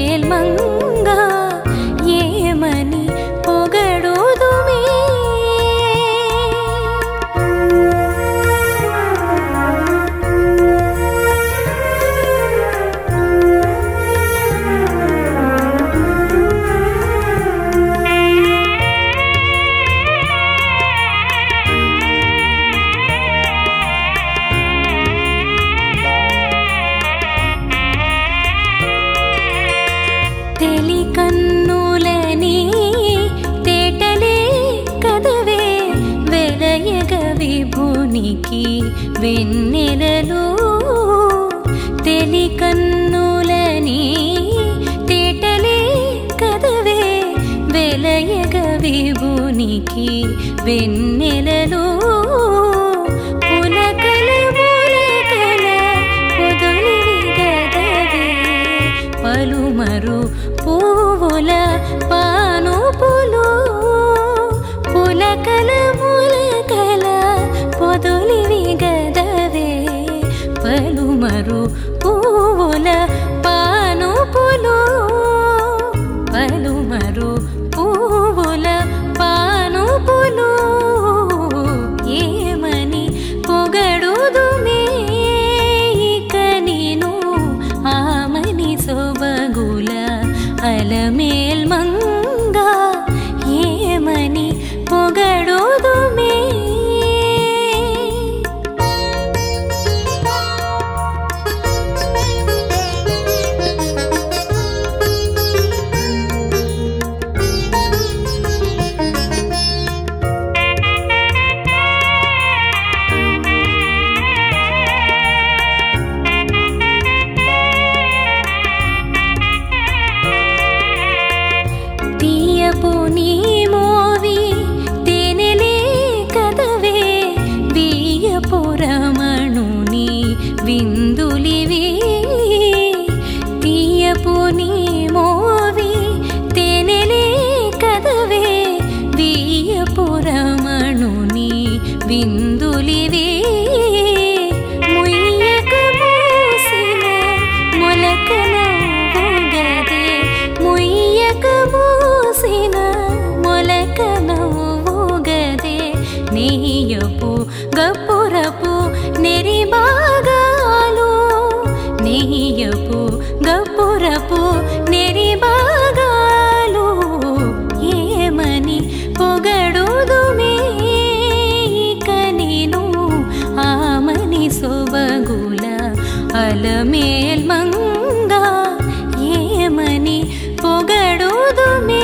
అలమేల్మంగా ఏమని పొగడుదుమే తెలి కన్నులని తేటలే కదవే వెలయగ విభునికి వెన్నెలలు తెలి కన్నులని తేటలే కదవే వెలయగ విభునికి వెన్నెలలు పులకల పులకల పొదలివి గదవే పలుమరు పువ్వుల పానుపులు పులకల ములకల పొదులివి గదవే పలుమరు పువ్వుల పానుపులు పలుమరు పువ్వుల పానుపులు ఏమని పొగడుదుమే ఇక నేను ఆమని సొబగుల అలమేల్మంగా ఏమని పొగడుదుమే తీయపు నీ మోవి తేనెలే కదవే బియ్యపు రమణుని విందులివి తీయపు నీ మోవి తేనెలే కదవే బియ్యపు రమణుని విందులివి ముయ్యక మూసిన మొలకల ఊగదే ముయ్యక మూసిన మొలకల ఊగదే నెయ్యపు గప్పురపు నెరిబాగాలు నెయ్యపు గప్పురపు నెరిబాగాలు ఏమని పొగడుదుమే ఇక నేను ఆమని సొబగుల అలమేల్మంగా ఏమని పొగడుదుమే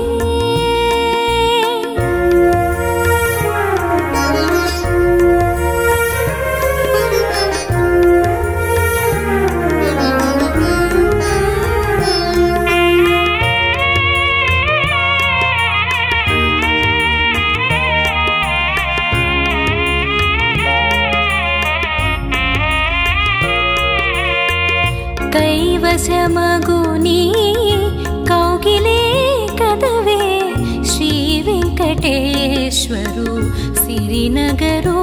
కైవశమగుని కౌగిలే కదవే శ్రీ వెంకటేశ్వరు సిరినగరు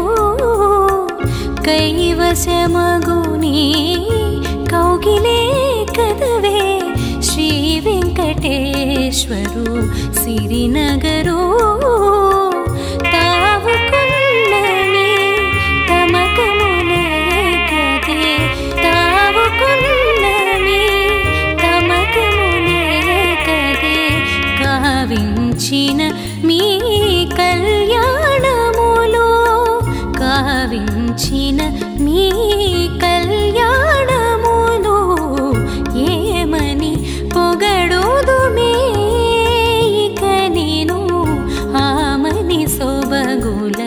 కైవశమగుని కౌగిలే కదవే శ్రీ వెంకటేశ్వరు సిరినగరు తావుకున్నని తమకములే కదే తావుకున్నని తమకములే కదే కావించిన మీ కళ్యాణములో కావించిన మీ కళ్యాణములో ఏమని పొగడుదుమే ఇక నేను ఆమని సొబగుల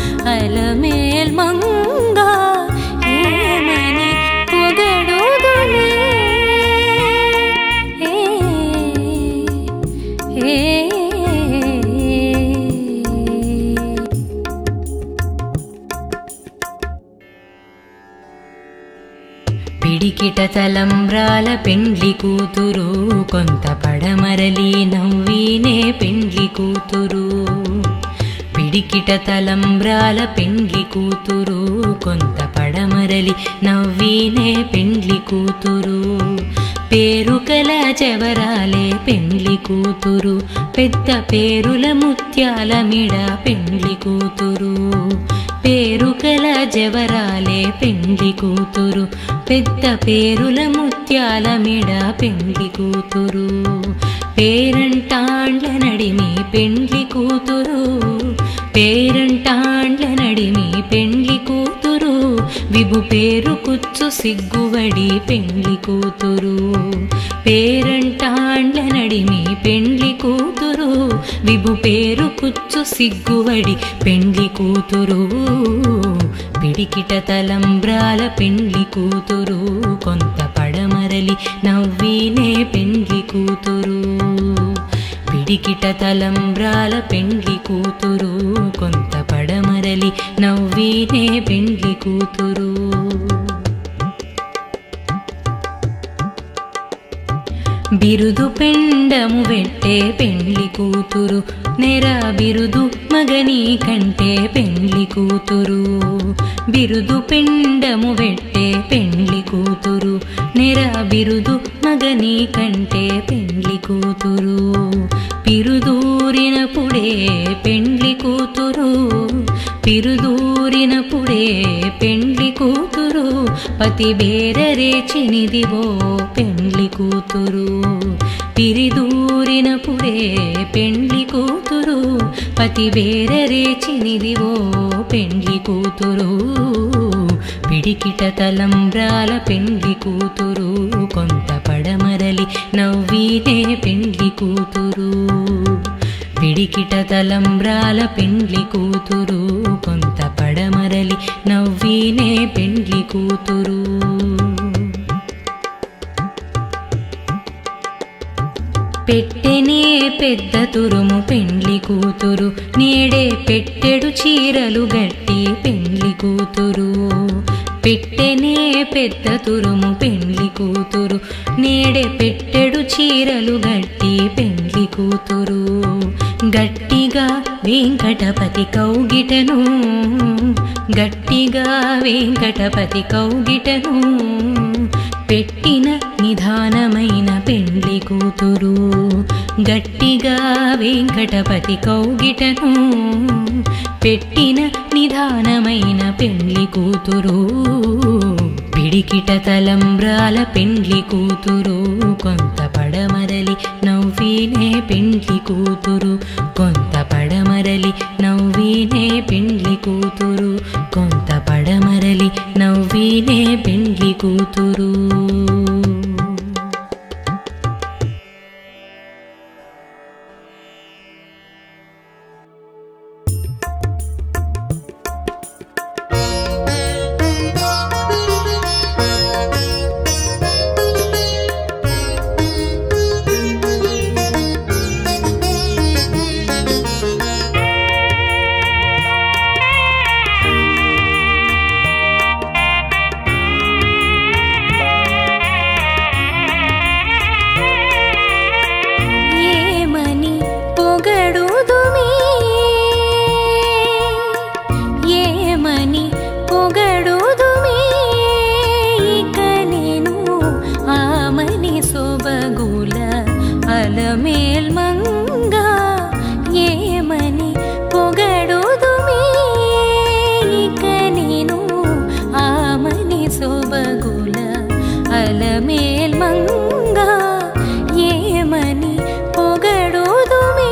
అలమేల్మంగా ఏమని పొగడుదునే ఏ ఏ పిడికిట తలంబ్రాల పెండ్లి కూతురు కొంత పడమరలి నవ్వినే పెండ్లి కూతురు పిడికిట తలంబ్రాల పెండ్లి కూతురు కొంత పడమరలి నవ్వినే పెండ్లి కూతురు పేరుకల చెవరాలే పెండ్లి కూతురు పెద్ద పేరుల ముత్యాల మిడ పెండ్లి కూతురు పేరుకల జవరాలే పెండ్లి కూతురు పెద్ద పేరుల ముత్యాల మిడ పెండ్లి కూతురు పేరంటాండ్ల నడిమి పెండ్లి కూతురు పేరంటాండ్ల నడిమి పెండ్లి కూతురు విభు పేరు కుచ్చు సిగ్గువడి పెండ్లి కూతురు పేరంటాండ్ల నడిమి పెండ్లి కూతురు విభు పేరు కుచ్చు సిగ్గువడి పెండ్లి కూతురు పిడికిట తలంబ్రాల పెండ్లి కూతురు కొంత పడమరలి నవ్వినే పెండ్లి కూతురు పిడికిట తలంబ్రాల పెండ్లి కూతురు కొంత పడమరలి నవ్వినే పెండ్లి కూతురు బిరుదు పెండము వెట్టే పెండ్లి కూతురు నెర బిరుదు మగని కంటే పెండ్లి కూతురు బిరుదు పెండము వెట్టే పెండ్లి కూతురు నెర బిరుదు మగని కంటే పెండ్లి కూతురు పిరుదూరినప్పుడే పెండ్లి కూతురు పిరుదూరినప్పుడే పెండ్లి కూతురు పతి బేరరేచినిదివో పెండ్లి కూతురు పిరిదూరినప్పుడే పెండ్లి కూతురు పతి బేరరేచినిదివో పెండ్లి కూతురు పిడికిట తలంబ్రాల పెండ్లి కూతురు కొంత పడమరలి నవ్వినే పెండ్లి కూతురు పిడికిట తలంబ్రాల పెండ్లి కూతురు కొంత పడమరలి నవ్వినే పెండ్లి కూతురు పెట్టెనే పెద్ద తురుము పెండ్లి కూతురు నేడే పెట్టెడు చీరలు గట్టి పెండ్లి కూతురు పెట్టెనే పెద్ద తురుము పెండ్లి కూతురు నేడే పెట్టెడు చీరలు గట్టి పెండ్లి కూతురు గట్టిగా వెంకటపతి కౌగిటను గట్టిగా వెంకటపతి కౌగిటను పెట్టిన నిధానమైన పెండ్లి కూతురు గట్టిగా వెంకటపతి కౌగిటను పెట్టిన నిధానమైన పెండ్లి కూతురు పిడికిట తలంబ్రాల పెండ్లి కూతురు కొంత పడమరలి నవ్వినే పెండ్లి కూతురు కొంత పడమరలి నవ్వినే పెండ్లి కూతురు కొంత పడమరలి నవ్వినే పెండ్లి కూతురు ఏమని పొగడుదుమే ఏమని పొగడుదుమే ఇక నేను ఆమని సొబగుల అలమేల్మంగా ఏమని పొగడుదుమే ఇక నేను ఆమని సొబగుల అలమేల్మంగా ఏమని పొగడుదుమే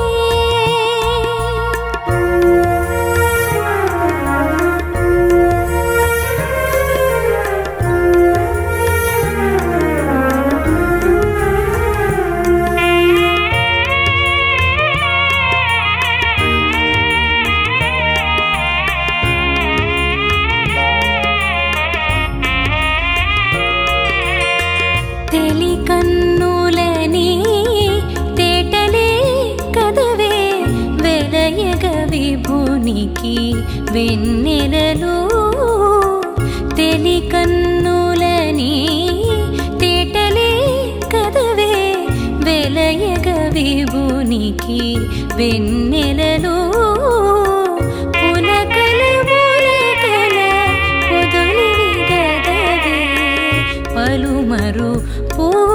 తెలికన్నులని తేటలే కదవే వెలయగ విభునికి వెన్నెలలు తెలికన్నులని తేటలే కదవే వెలయగ విభునికి వెన్నెలలు పులకల ములకల పొదలివి గదవే పలుమరు పూ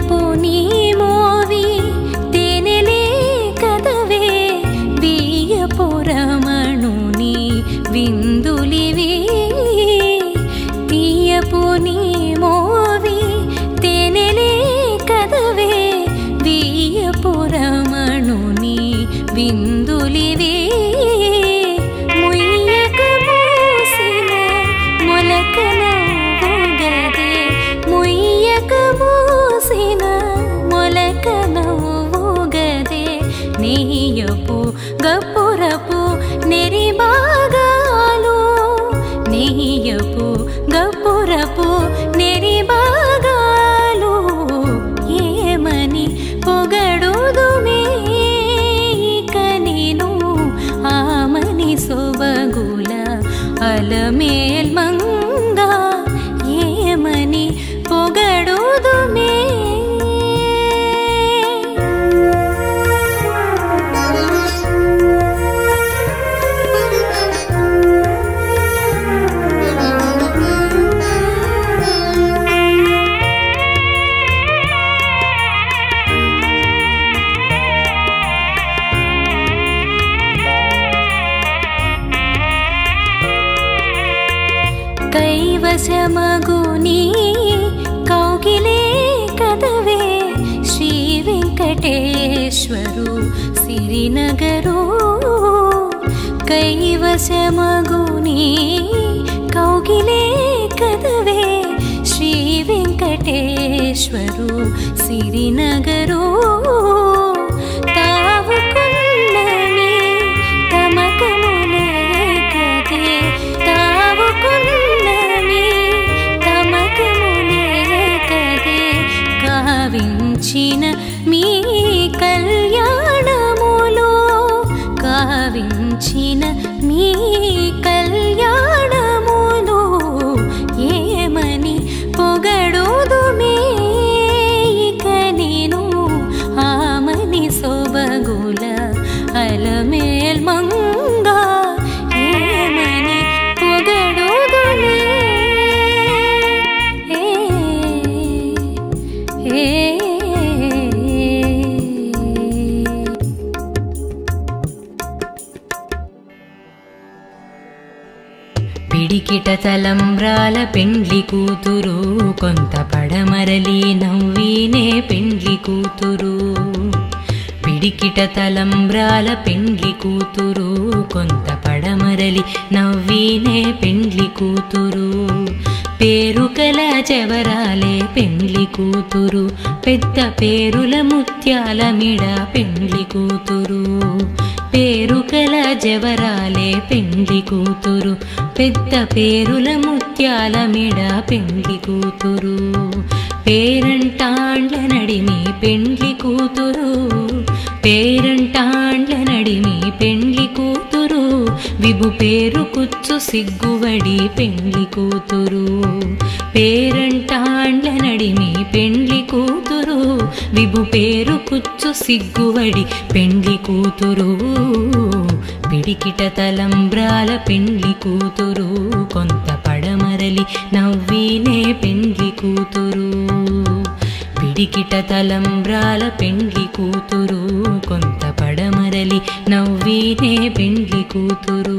తీయపు నీ మోవి తేనెలే కదవే బియ్యపు రమణుని విందులివి తీయపు నీ మోవి తేనెలే కదవే బియ్యపు రమణుని విందులివి ముయ్యక మూసిన మొలకల ఊగదే ముయ్యక మూసిన మొలకల ఊగదే నెయ్యపు గప్పురపు నెరిబాగాలు నెయ్యపు గప్పురపు నెరిబాగాలు ఏమని పొగడుదుమే ఇక నేను ఆమని సొబగుల అలమేల్ మంగా ఏమని పొగడుదుమే కైవశమగుని కౌగిలే కదవే శ్రీ వెంకటేశ్వరు సిరినగరు కైవశమగుని కౌగిలే కదవే శ్రీ వెంకటేశ్వరు సిరినగరు తావుకున్నని తమకములే కదే తావుకున్నని తమకములే కదే కావించిన మీ కళ్యాణములో కావించిన మీ కళ్యాణములో ఏమని పొగడుదుమే ఇక నేను ఆమని సొబగుల అలమేల్ మంగా ఏమని పొగడుదుమే ఏ ఏ పిడికిట తలంబ్రాల పెండ్లి కూతురు కొంత పడమరలి నవ్వినే పెండ్లి కూతురు పిడికిట తలంబ్రాల పెండ్లి కూతురు కొంత పడమరలి నవ్వినే పెండ్లి కూతురు పేరు కల చెవరాలే పెండ్లి కూతురు పెద్ద పేరుల ముత్యాల మిడ పెండ్లి కూతురు పేరు కల జవరాలే పెండ్లి కూతురు పెద్ద పేరుల ముత్యాల మిడ పెండ్లి కూతురు పేరంటాండ్ల నడిమి పెండ్లి కూతురు పేరంటాండ్ల నడిమి పెండ్లి కూతురు విభు పేరు కుచ్చు సిగ్గువడి పెండ్లి కూతురు పేరంటాండ్ల నడిమి పెండ్లి కూతురు విభు పేరు కుచ్చు సిగ్గువడి పెండ్లి కూతురు పిడికిట తలంబ్రాల పెండ్లి కూతురు కొంత పడమరలి నవ్వినే పెండ్లి కూతురు పిడికిట తలంబ్రాల పెండ్లి కూతురు కొంత పడమరలి నవ్వినే పెండ్లి కూతురు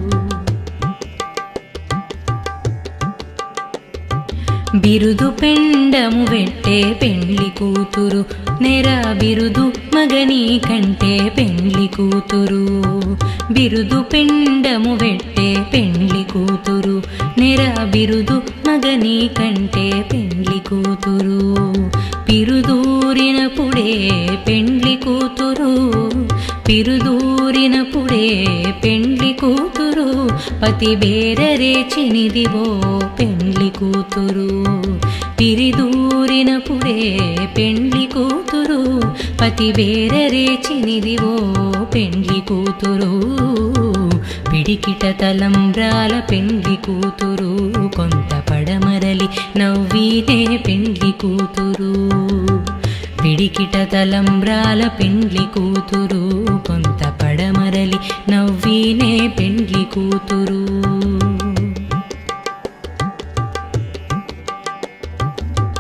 బిరుదు పెండము వెట్టే పెండ్లి కూతురు నెర బిరుదు మగని కంటే పెండ్లి కూతురు బిరుదు పెండము వెట్టే పెండ్లి కూతురు నెర బిరుదు మగని కంటే పెండ్లి కూతురు పిరుదూరినప్పుడే పెండ్లి కూతురు పిరుదూరినప్పుడే పెండ్లి కూతురు పతి బేరరేచినిదివో పెండ్లి కూతురు పిరిదూరినప్పుడే పెండ్లి కూతురు పతి బేరరేచినిదివో పెండ్లి కూతురు పిడికిట తలంబ్రాల పెండ్లి కూతురు కొంత పడమరలి నవ్వినే పెండ్లి కూతురు పిడికిట తలంబ్రాల పెండ్లి కూతురు కొంత పడమరలి నవ్వినే పెండ్లి కూతురు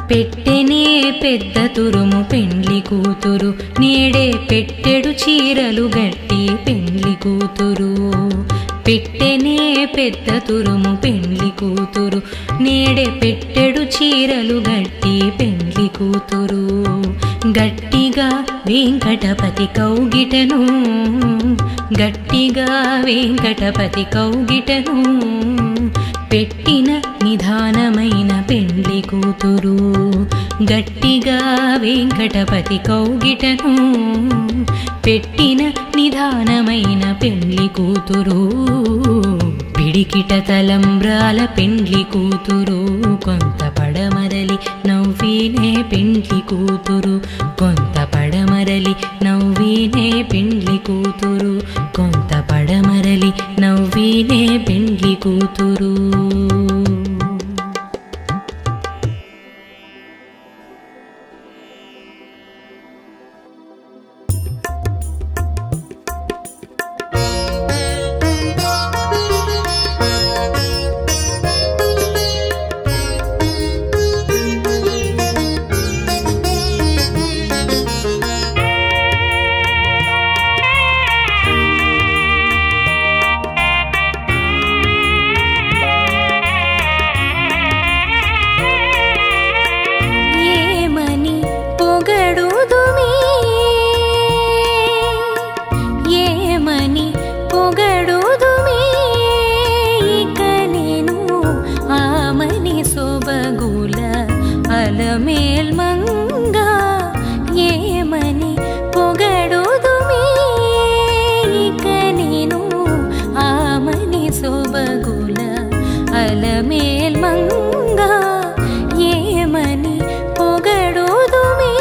పెట్టెనే పెద్ద తురుము పెండ్లి కూతురు నేడే పెట్టెడు చీరలు గట్టి పెండ్లి కూతురు పెట్టెనే పెద్ద తురుము పెండ్లి కూతురు నేడే పెట్టెడు చీరలు గట్టి పెండ్లి కూతురు గట్టిగా వెంకటపతి కౌగిటను గట్టిగా వెంకటపతి కౌగిటను పెట్టిన నిధానమైన పెండ్లి కూతురు గట్టిగా వెంకటపతి కౌగిటను పెట్టిన నిధానమైన పెండ్లి కూతురు పిడికిట తలంబ్రాల పెండ్లి కూతురు కొంత పడమరలి నవ్వినే పెండ్లి కూతురు కొంత పడమరలి నవ్వినే పెండ్లి కూతురు కొంత పడమరలి నవ్వినే పెండ్లి కూతురు ఏమని పొగడుదుమే ఏమని పొగడుదుమే ఇక నేను ఆమని సొబగుల అలమేల్మంగా ఏమని పొగడుదుమే ఇక నేను ఆమని సొబగుల అలమేల్మంగా ఏమని పొగడుదుమే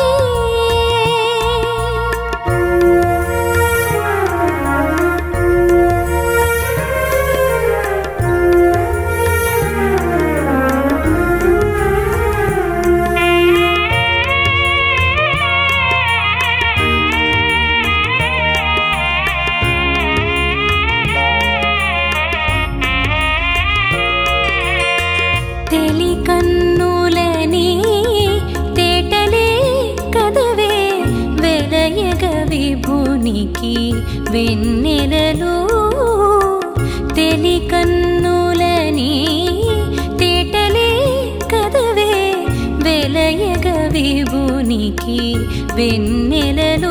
తెలి కన్నులని తేటలే కదవే వెలయగ విభునికి వెన్నెలలు తెలి కన్నులని తేటలే కదవే వెలయగ విభునికి వెన్నెలలు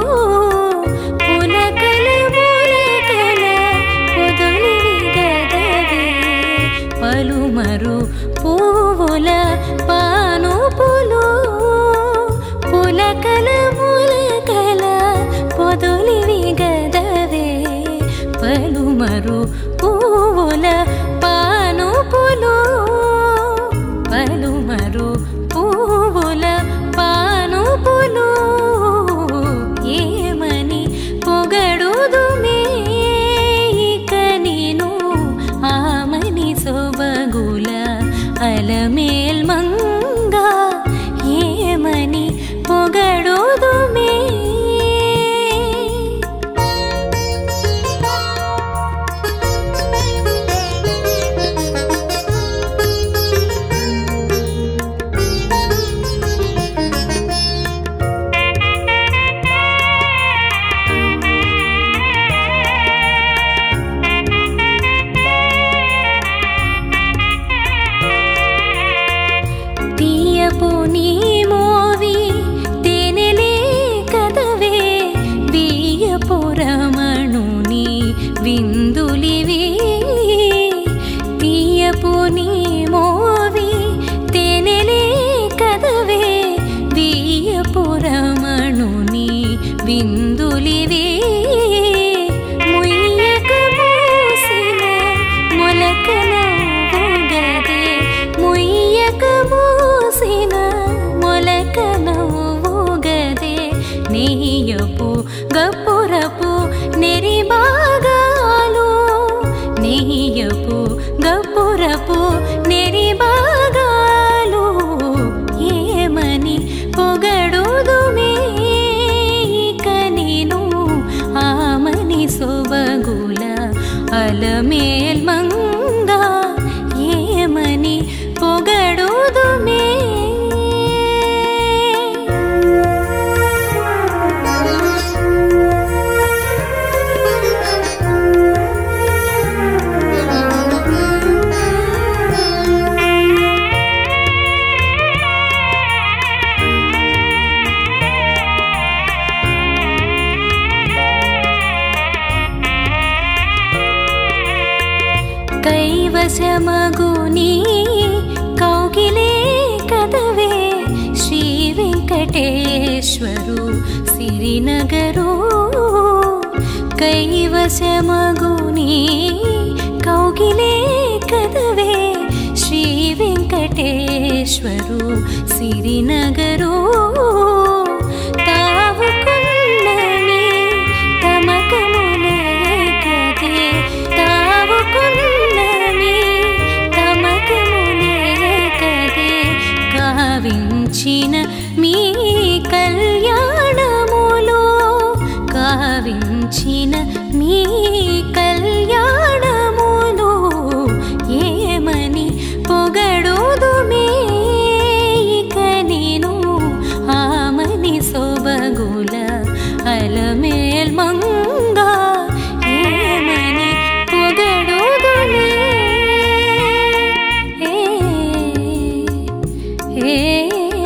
పులకల పులకల పొదలివి గదవే పలుమరు పువ్వుల పానుపులు పులకల ములకల పొదులివి గదవే పలుమరు పువ్వుల పానుపులు పలుమరు పువ్వుల పానుపులు ఏమని పొగడుదుమే ఇక నేను ఆమని సొబగుల అలమేల్మంగా ఏమని పొగడుదుమే తీయపు నీ మోవి తేనెలే కదవే బియ్యపు రమణుని విందులివి తీయపు నీ మోవి తేనెలే కదవే బియ్యపు రమణుని విందులివి ముయ్యక మూసిన మొలకల ఊగదే ముయ్యక మూసిన మొలకల ఊగదే నెయ్యపు గప్పురపు నెరిబాగాలు నెయ్యపు గప్పురపు నెరిబాగాలు ఏమని పొగడుదుమే ఇక నేను ఆమని సొబగుల అలమేల్మంగా ఏమని పొగడుదుమే కైవశమగుని కౌగిలే కదవే శ్రీ వెంకటేశ్వరు సిరినగరు కైవశమగుని కౌగిలే కదవే శ్రీ వెంకటేశ్వరు సిరినగరు తావుకున్నని తమకమునే కదే తావుకున్నని తమకమునే కదే కావించిన మీ కళ్యాణములో కావించిన మీ కళ్యాణములో ఏమని పొగడుదుమే ఇక నేను ఆమని సొబగుల అలమేల్ మంగ ఏమని పొగడుదుమే ఏ ఏ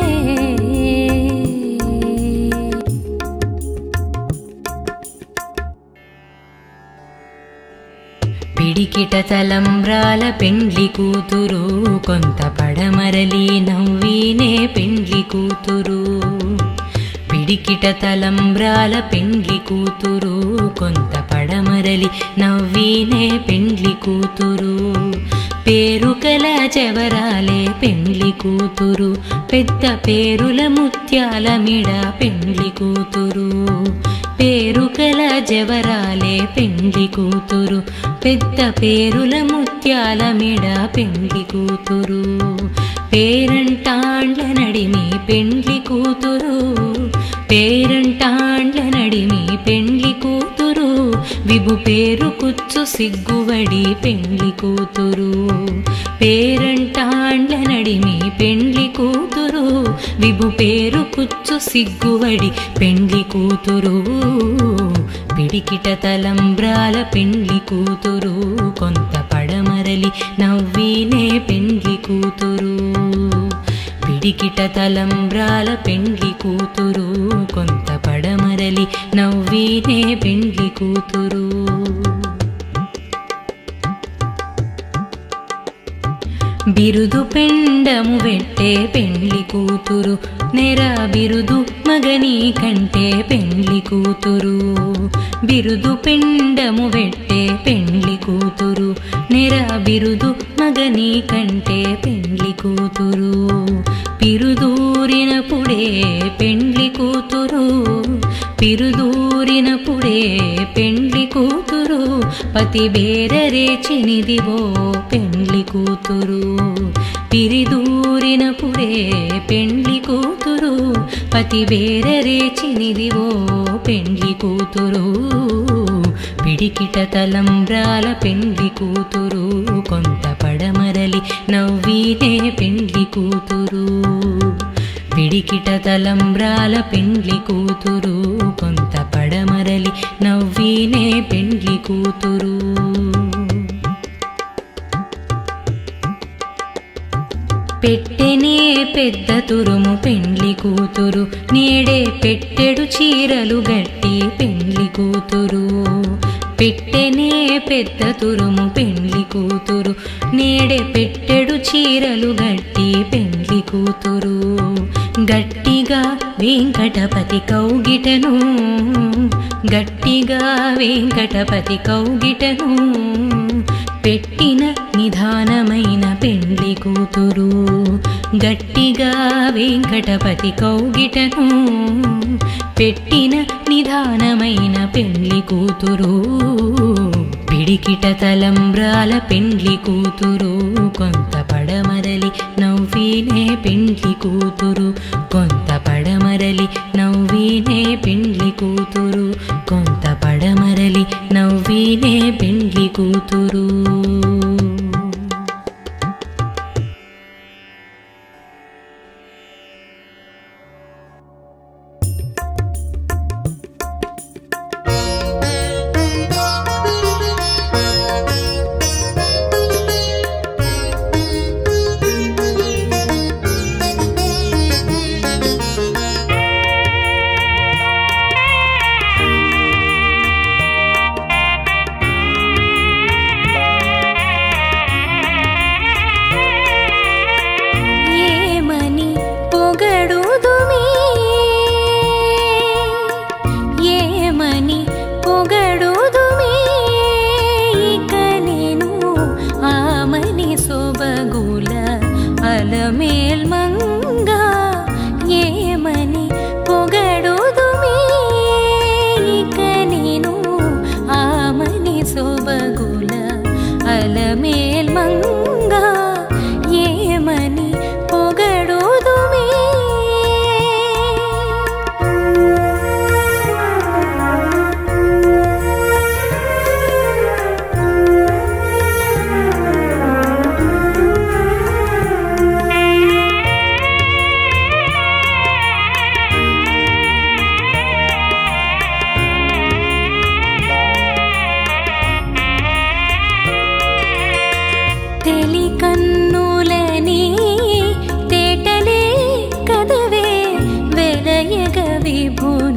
పిడికిట తలంబ్రాల పెండ్లి కూతురు కొంత పడమరలి నవ్వినే పెండ్లి కూతురు పిడికిట తలంబ్రాల పెండ్లి కూతురు కొంత పడమరలి నవ్వినే పెండ్లి కూతురు పేరు కల చెవరాలే పెండ్లి కూతురు పెద్ద పేరుల ముత్యాల మిడ పెండ్లి కూతురు పేరు కల జవరాలే పెండ్లి కూతురు పెద్ద పేరుల ముత్యాల మిడ పెండ్లి కూతురు పేరంటాండ్ల నడిమి పెండ్లి కూతురు పేరంటాండ్ల నడిమి పెండ్లి కూతురు విభు పేరు కుచ్చు సిగ్గువడి పెండ్లి కూతురు పేరంటాండ్ల నడిమి పెండ్లి కూతురు విభు పేరు కుచ్చు సిగ్గువడి పెండ్లి కూతురు పిడికిట తలంబ్రాల పెండ్లి కూతురు కొంత పడమరలి నవ్వినే పెండ్లి కూతురు పిడికిట తలంబ్రాల పెండ్లి కూతురు కొంత పడమరలి నవ్వినే పెండ్లి కూతురు బిరుదు పెండము వెట్టే పెండ్లి కూతురు నెర బిరుదు మగని కంటే పెండ్లి కూతురు బిరుదు పెండము వెట్టే పెండ్లి కూతురు నెర బిరుదు మగని కంటే పెండ్లి కూతురు పిరుదూరినప్పుడే పెండ్లి కూతురు పిరుదూరినప్పుడే పెండ్లి కూతురు పతి బేరరేచినిదివో పెండ్లి కూతురు పిరిదూరినప్పుడే పెండ్లి కూతురు పతి బేరరేచినిదివో పెండ్లి కూతురు పిడికిట తలంబ్రాల పెండ్లి కూతురు కొంత పడమరలి నవ్వినే పెండ్లి కూతురు పిడికిట తలంబ్రాల పెండ్లి కూతురు కొంత పడమరలి నవ్వినే పెండ్లి కూతురు పెట్టెనే పెద్ద తురుము పెండ్లి కూతురు నేడే పెట్టెడు చీరలు గట్టి పెండ్లి కూతురు పెట్టెనే పెద్ద తురుము పెండ్లి కూతురు నేడే పెట్టెడు చీరలు గట్టి పెండ్లి కూతురు గట్టిగా వెంకటపతి కౌగిటను గట్టిగా వెంకటపతి కౌగిటను పెట్టిన నిదానమైన పెండ్లి కూతురు గట్టిగా వెంకటపతి కౌగిటను పెట్టిన నిదానమైన పెండ్లి కూతురు పిడికిట తలంబ్రాల పెండ్లి కూతురు కొంత పడమరలి నవ్వినే పెండ్లి కూతురు కొంత పడమరలి నవ్వినే పెండ్లి కూతురు కొంత పడమరలి నవ్వినే పెండ్లి కూతురు ఆ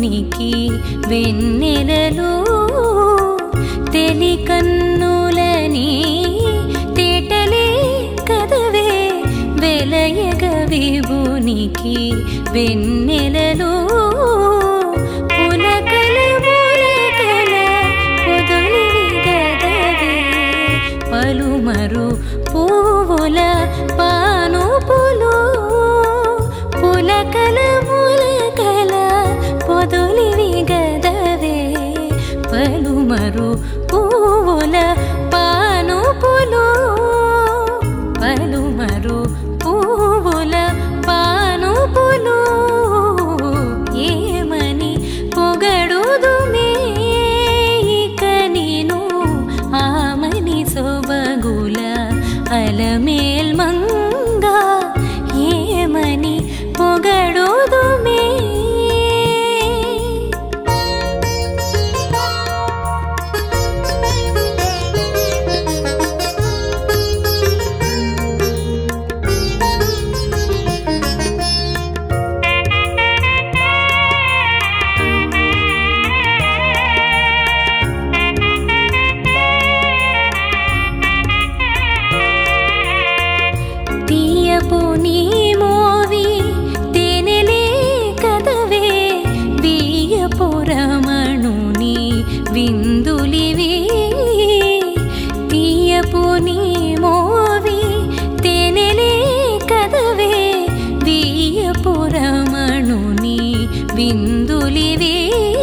విభునికి వెన్నెలలో తెలి కన్నులని తేటలే కదవే వెలయగ విభునికి వెన్నెలలో పులకల పులకల పొదలివి గదవే పలుమరు పువ్వుల పానుపులు పులకల ములకల పొదలివి గదవే పలుమరు పువ్వుల పానుపులు పలుమరు పువ్వుల పానుపులు ఏమని పొగడుదుమే ఇక నేను ఆమని సొబగుల అలమేల్ మంగ ఏమని పొగడుదుమే తీయపు నీ మోవి తేనెలే కదవే బియ్యపు రమణుని విందులివి తీయపు నీ మోవి తేనెలే కదవే బియ్యపు రమణుని విందులివి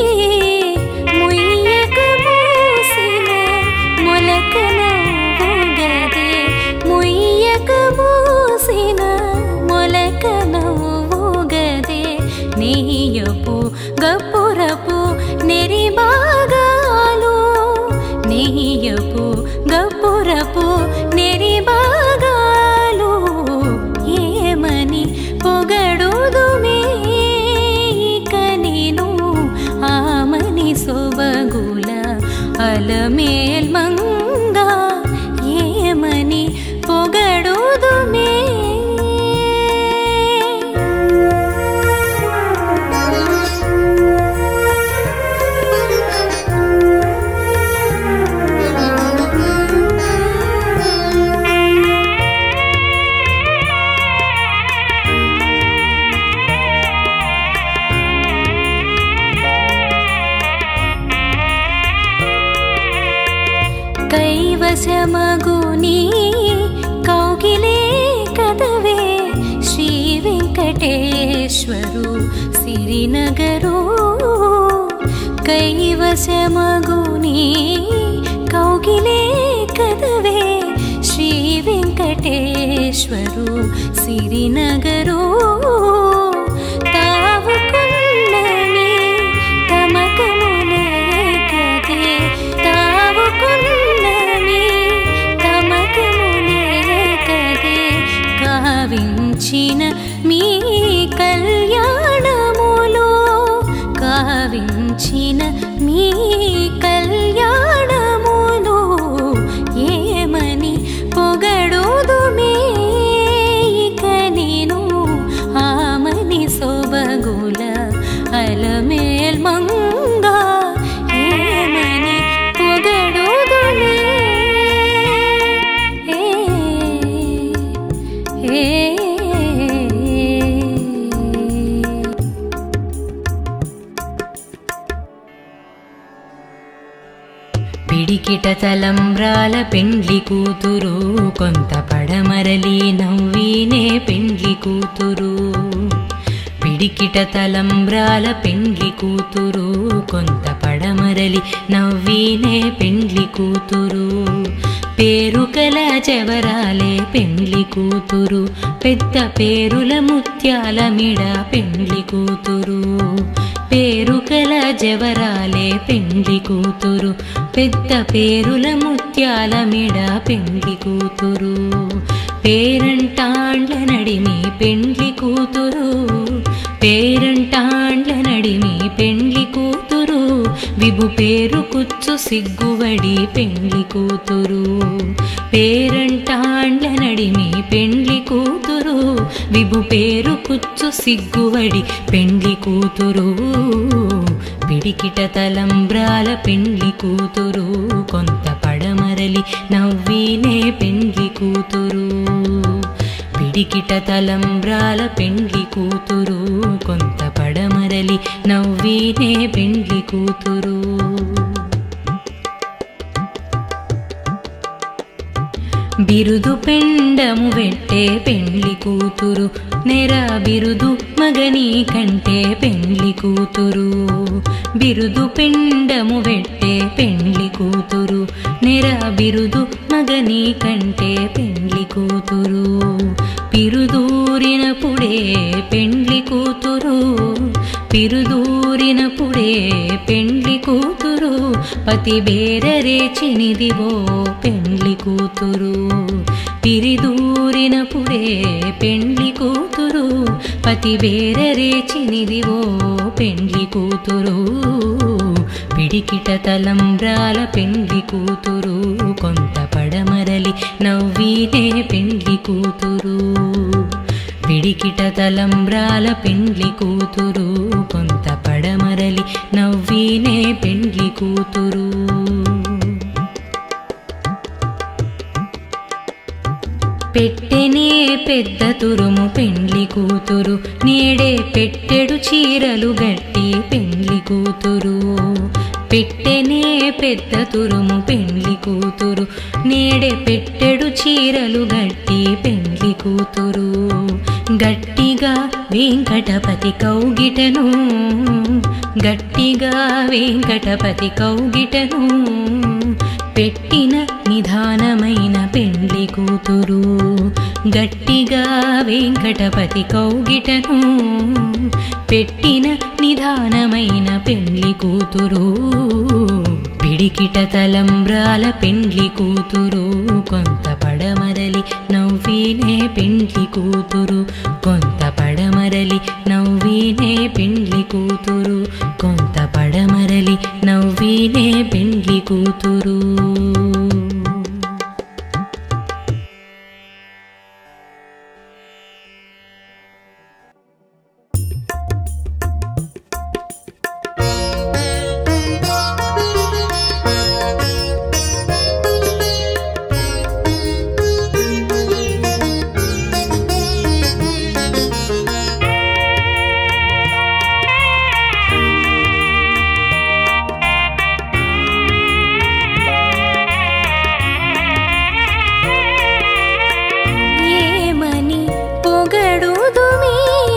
ముయ్యక మూసిన మొలకల ఊగదే ముయ్యక మూసిన మొలకల ఊగదే నెయ్యపు గప్పురపు నెరిబాగాలు నెయ్యపు గప్పురపు నెరిబాగాలు ఏమని పొగడుదుమే ఇక నేను ఆమని సొబగుల అలమేల్ మంగ ఏమని పొగడుదుమే కైవశమగుని కౌగిలే కదవే శ్రీ వెంకటేశ్వరు సిరినగరు కైవశమగుని కౌగిలే కదవే శ్రీ వెంకటేశ్వరు సిరినగరు తావు కొన్నని తమకములే కదే తావు కొన్నని తమకములే కదే కావించిన మీ కళ్యాణములో కావించిన మీ కళ్యాణములో ఏమని పొగడుదుమే ఇక నేను ఆమని సొబగుల అలమేల్ మంగ ఏమని పొగడుదుమే ఏ ఏ పిడికిట తలంబ్రాల పెండ్లి కూతురు కొంత పడమరలి నవ్వినే పెండ్లి కూతురు పిడికిట తలంబ్రాల పెండ్లి కూతురు కొంత పడమరలి నవ్వినే పెండ్లి కూతురు పేరు కల చెవరాలే పెండ్లి కూతురు పెద్ద పేరుల ముత్యాల మిడ పెండ్లి కూతురు పేరు కల జవరాలే పెండ్లి కూతురు పెద్ద పేరుల ముత్యాల మిడ పెండ్లి కూతురు పేరంటాండ్ల నడిమి పెండ్లి కూతురు పేరంటాండ్ల నడిమి పెండ్లి కూతురు విభు పేరు కుచ్చు సిగ్గువడి పెండ్లి కూతురు పేరంటాండ్ల నడిమి పెండ్లి కూతురు విభు పేరు కుచ్చు సిగ్గువడి పెండ్లి కూతురు పిడికిట తలంబ్రాల పెండ్లి కూతురు కొంత పడమరలి నవ్వినే పెండ్లి కూతురు పిడికిట తలంబ్రాల పెండ్లి కూతురు కొంత పడమరలి నవ్వినే పెండ్లి కూతురు బిరుదు పెండము వెట్టే పెండ్లి కూతురు నెర బిరుదు మగని కంటే పెండ్లి కూతురు బిరుదు పెండము వెట్టే పెండ్లి కూతురు నెర బిరుదు మగని కంటే పెండ్లి కూతురు పిరుదూరినప్పుడే పెండ్లి కూతురు పిరుదూరినప్పుడే పెండ్లి కూతురు పతి బేరరేచినిదివో పెండ్లి కూతురు పిరిదూరినప్పుడే పెండ్లి కూతురు పతి బేరరేచినిదివో పెండ్లి కూతురు పిడికిట తలంబ్రాల పెండ్లి కూతురు కొంత పడమరలి నవ్వినే పెండ్లి కూతురు పిడికిట తలంబ్రాల పెండ్లి కూతురు కొంత పడమరలి నవ్వినే పెండ్లి కూతురు పెట్టెనే పెద్ద తురుము పెండ్లి కూతురు నేడే పెట్టెడు చీరలు గట్టి పెండ్లి కూతురు పెట్టెనే పెద్ద తురుము పెండ్లి కూతురు నేడే పెట్టెడు చీరలు గట్టి పెండ్లి కూతురు గట్టిగా వెంకటపతి కౌగిటను గట్టిగా వెంకటపతి కౌగిటను పెట్టిన నిదానమైన పెండ్లి కూతురు గట్టిగా వెంకటపతి కౌగిటను పెట్టిన నిదానమైన పెండ్లి కూతురు పిడికిట తలంబ్రాల పెండ్లి కూతురు కొంత పడమరలి నవ్వినే పెండ్లి కూతురు కొంత పడమరలి నవ్వినే పెండ్లి కూతురు కొంత పడమరలి నవ్వినే పెండ్లి కూతురు ఏమని పొగడుదుమే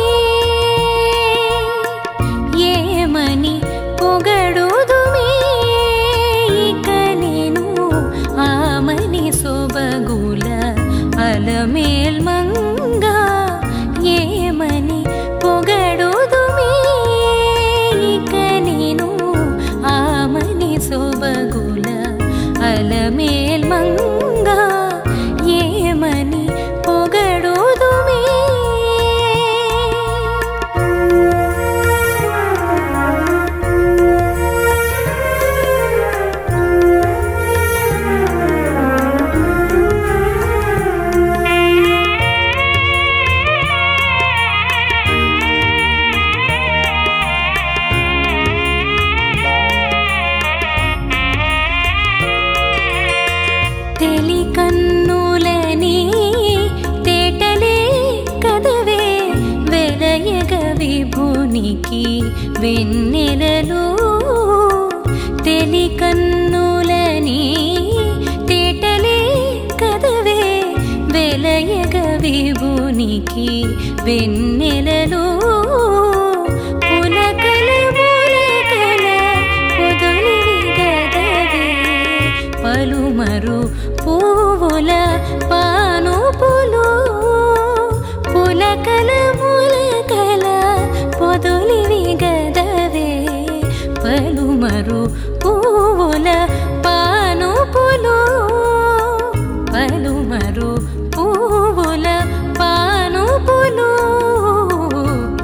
ఏమని పొగడుదుమే ఇక నేను ఆమని సొబగుల అలమేల్ మంగా ఏమని పొగడుదుమే ఇక నేను ఆమని సొబగుల అలమేల్ మంగా ఏమని పొగడుదుమే తెలి కన్నులని తేటలే కదవే వెలయగ విభునికి వెన్నెలలు తెలి కన్నులని తేటలే కదవే వెలయగ విభునికి వెన్నెలలు పులకల పులకల పొదలివి గదవే పలుమరు పువ్వుల పానుపులు పులకల ములకల పొదులివి గదవే పలుమరు పువ్వుల పానుపులు పలుమరు పువ్వుల పానుపులు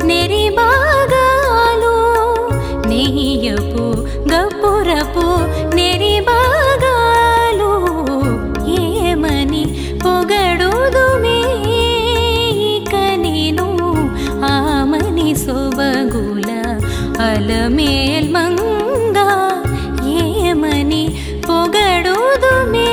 నెరిబాగాలు నెయ్యపు గపురపు నెరిబాగాలు ఏమని పొగడుదుమే ఇక నేను ఆమని సొబగుల అలమేల్మంగా ఏమని పొగడుదుమే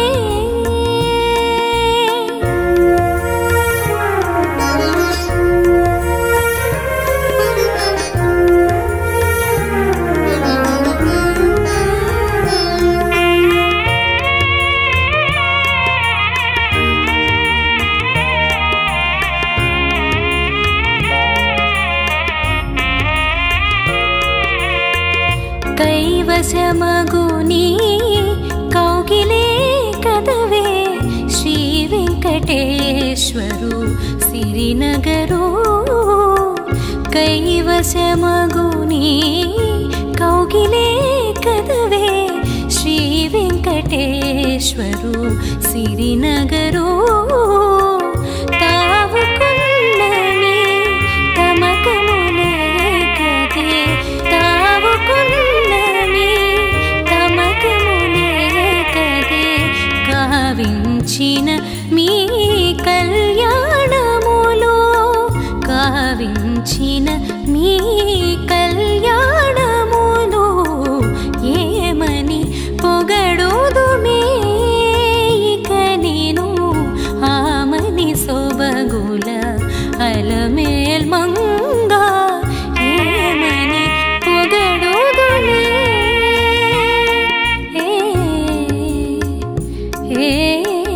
కైవశమగుని కౌగిలే కదవే శ్రీ వెంకటేశ్వరు సిరినగరు కైవశమగుని కౌగిలే కదవే శ్రీ వెంకటేశ్వరు సిరినగరు తావుకున్నని తమకములే కదే తావుకున్నని తమకములే కదే కావించిన మీ కళ్యాణములో కావించిన మీ కళ్యాణములో ఏమని పొగడుదుమే ఇక నేను ఆమని సొబగుల అలమేల్మంగా ఏమని పొగడుదునే ఏ ఏ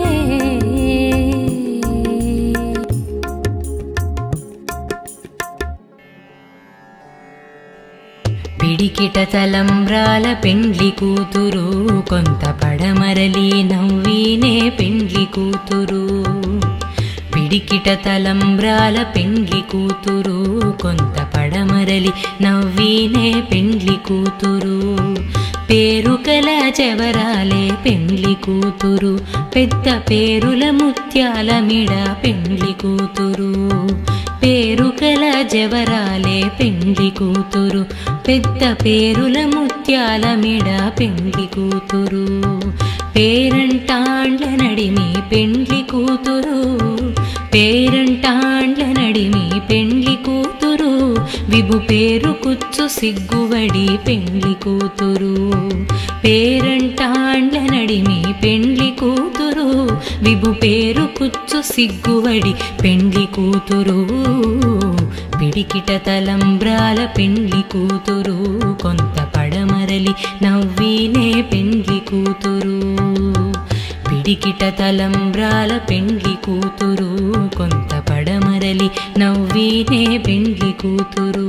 పిడికిట తలంబ్రాల పెండ్లి కూతురు కొంత పడమరలి నవ్వినే పెండ్లి కూతురు పిడికిట తలంబ్రాల పెండ్లి కూతురు కొంత పడమరలి నవ్వినే పెండ్లి కూతురు పేరు కల చెవరాలే పెండ్లి కూతురు పెద్ద పేరుల ముత్యాల మిడ పెండ్లి కూతురు పేరు కల జవరాలే పెండ్లి కూతురు పెద్ద పేరుల ముత్యాల మిడ పెండ్లి కూతురు పేరంటాండ్ల నడిమి పెండ్లి కూతురు పేరంటాండ్ల నడిమి పెండ్లి కూతురు విభు పేరు కుచ్చు సిగ్గువడి పెండ్లి కూతురు పేరంటాండ్ల నడిమి పెండ్లి కూతురు విభు పేరు కుచ్చు సిగ్గువడి పెండ్లి కూతురు పిడికిట తలంబ్రాల పెండ్లి కూతురు కొంత పడమరలి నవ్వినే పెండ్లి కూతురు పిడికిట తలంబ్రాల పెండ్లి కూతురు కొంత పడమరలి నవ్వినే పెండ్లి కూతురు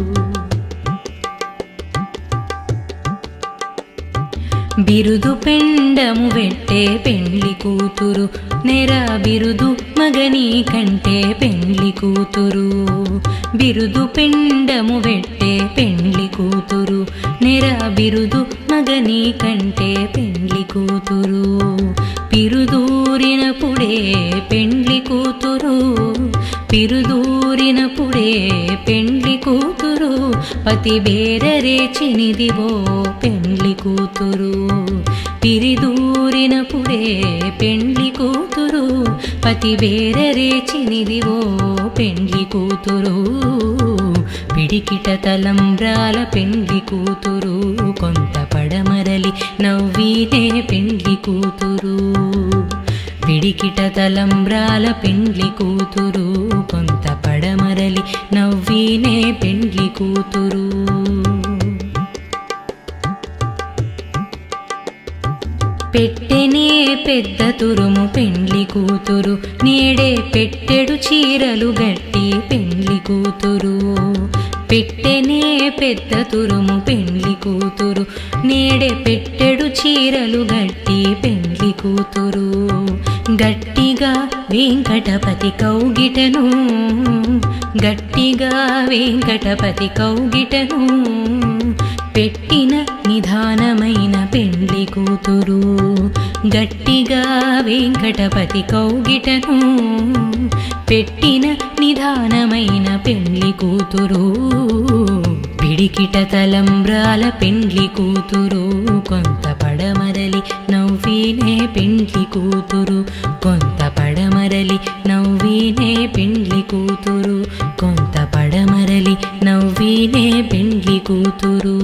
బిరుదు పెండము వెట్టే పెండ్లి కూతురు నెర బిరుదు మగని కంటే పెండ్లి కూతురు బిరుదు పెండము వెట్టే పెండ్లి కూతురు నెర బిరుదు మగని కంటే పెండ్లి కూతురు పిరుదూరినప్పుడే పెండ్లి కూతురు పిరుదూరినప్పుడే పెండ్లి కూతురు పతి బేరరేచినిదివో పెండ్లి కూతురు పిరిదూరినప్పుడే పెండ్లి కూతురు పతి బేరరేచినిదివో పెండ్లి కూతురు పిడికిట తలంబ్రాల పెండ్లి కూతురు కొంత పడమరలి నవ్వినే పెండ్లి కూతురు పిడికిట తలంబ్రాల పెండ్లి కూతురు కొంత పడమరలి నవ్వినే పెండ్లి కూతురు పెట్టెనే పెద్ద తురుము పెండ్లి కూతురు నేడే పెట్టెడు చీరలు గట్టి పెండ్లి కూతురు పెట్టెనే పెద్ద తురుము పెండ్లి కూతురు నేడే పెట్టెడు చీరలు గట్టి పెండ్లి కూతురు గట్టిగా వెంకటపతి కౌగిటను గట్టిగా వెంకటపతి కౌగిటను పెట్టిన నిదానమైన పెండ్లి కూతురు గట్టిగా వెంకటపతి కౌగిటను పెట్టిన నిదానమైన పెండ్లి కూతురు పిడికిట తలంబ్రాల పెండ్లి కూతురు కొంత పడమరలి నవ్వినే పెండ్లి కూతురు కొంత పడమరలి నవ్వినే పెండ్లి కూతురు కొంత పడమరలి నవ్వినే పెండ్లి కూతురు